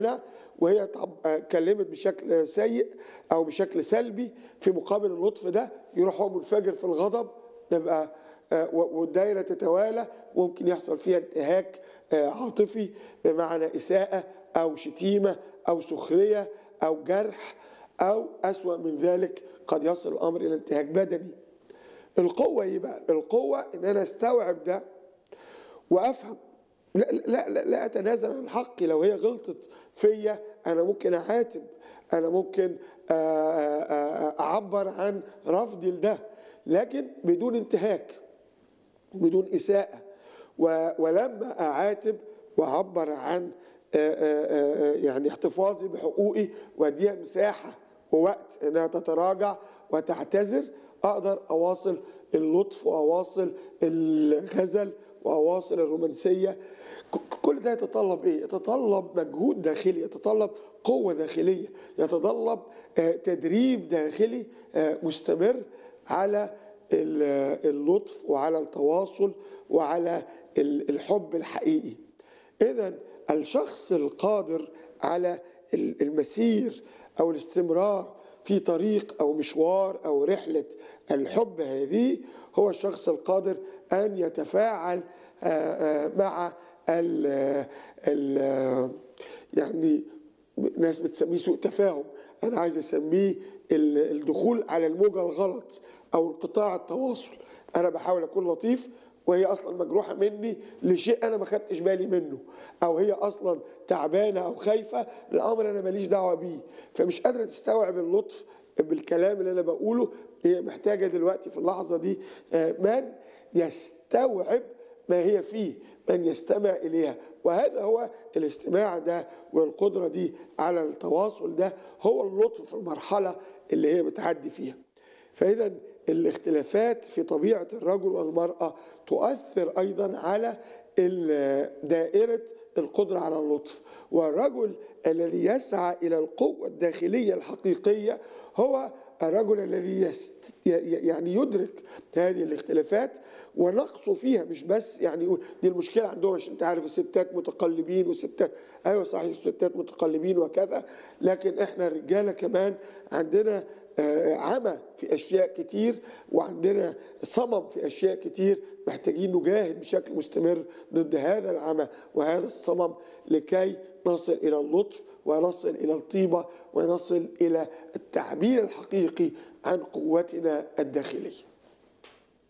وهي كلمت بشكل سيء او بشكل سلبي في مقابل اللطف ده يروح هو منفجر في الغضب نبقى والدايره تتوالى ممكن يحصل فيها انتهاك عاطفي بمعنى اساءه او شتيمه او سخريه او جرح او اسوا من ذلك قد يصل الامر الى انتهاك بدني القوه ايه بقى القوه ان انا استوعب ده وافهم لا لا لا, لا اتنازل عن حقي لو هي غلطت فيا انا ممكن اعاتب انا ممكن اعبر عن رفضي لده لكن بدون انتهاك بدون اساءه ولما اعاتب واعبر عن يعني احتفاظي بحقوقي واديها مساحه ووقت انها تتراجع وتعتذر اقدر اواصل اللطف واواصل الغزل واواصل الرومانسيه كل ده يتطلب ايه؟ يتطلب مجهود داخلي، يتطلب قوه داخليه، يتطلب تدريب داخلي مستمر على اللطف وعلى التواصل وعلى الحب الحقيقي. اذا الشخص القادر على المسير او الاستمرار في طريق او مشوار او رحله الحب هذه هو الشخص القادر ان يتفاعل مع ال ال يعني ناس بتسميه سوء تفاهم انا عايز اسميه الدخول على الموجه الغلط او انقطاع التواصل انا بحاول اكون لطيف وهي اصلا مجروحه مني لشيء انا ما خدتش بالي منه او هي اصلا تعبانه او خايفه الامر انا ماليش دعوه بيه فمش قادره تستوعب اللطف بالكلام اللي انا بقوله هي محتاجه دلوقتي في اللحظه دي من يستوعب ما هي فيه من يستمع اليها وهذا هو الاستماع ده والقدره دي على التواصل ده هو اللطف في المرحله اللي هي بتعدي فيها فاذا الاختلافات في طبيعه الرجل والمراه تؤثر ايضا على دائره القدره على اللطف والرجل الذي يسعى الى القوه الداخليه الحقيقيه هو الرجل الذي يست يعني يدرك هذه الاختلافات ونقصه فيها مش بس يعني يقول دي المشكله عندهم عشان انت عارف الستات متقلبين والستات ايوه صحيح الستات متقلبين وكذا لكن احنا الرجاله كمان عندنا عمى في اشياء كتير وعندنا صمم في اشياء كتير محتاجين نجاهد بشكل مستمر ضد هذا العمى وهذا الصمم لكي نصل الى اللطف ونصل الى الطيبه ونصل الى التعبير الحقيقي عن قوتنا الداخليه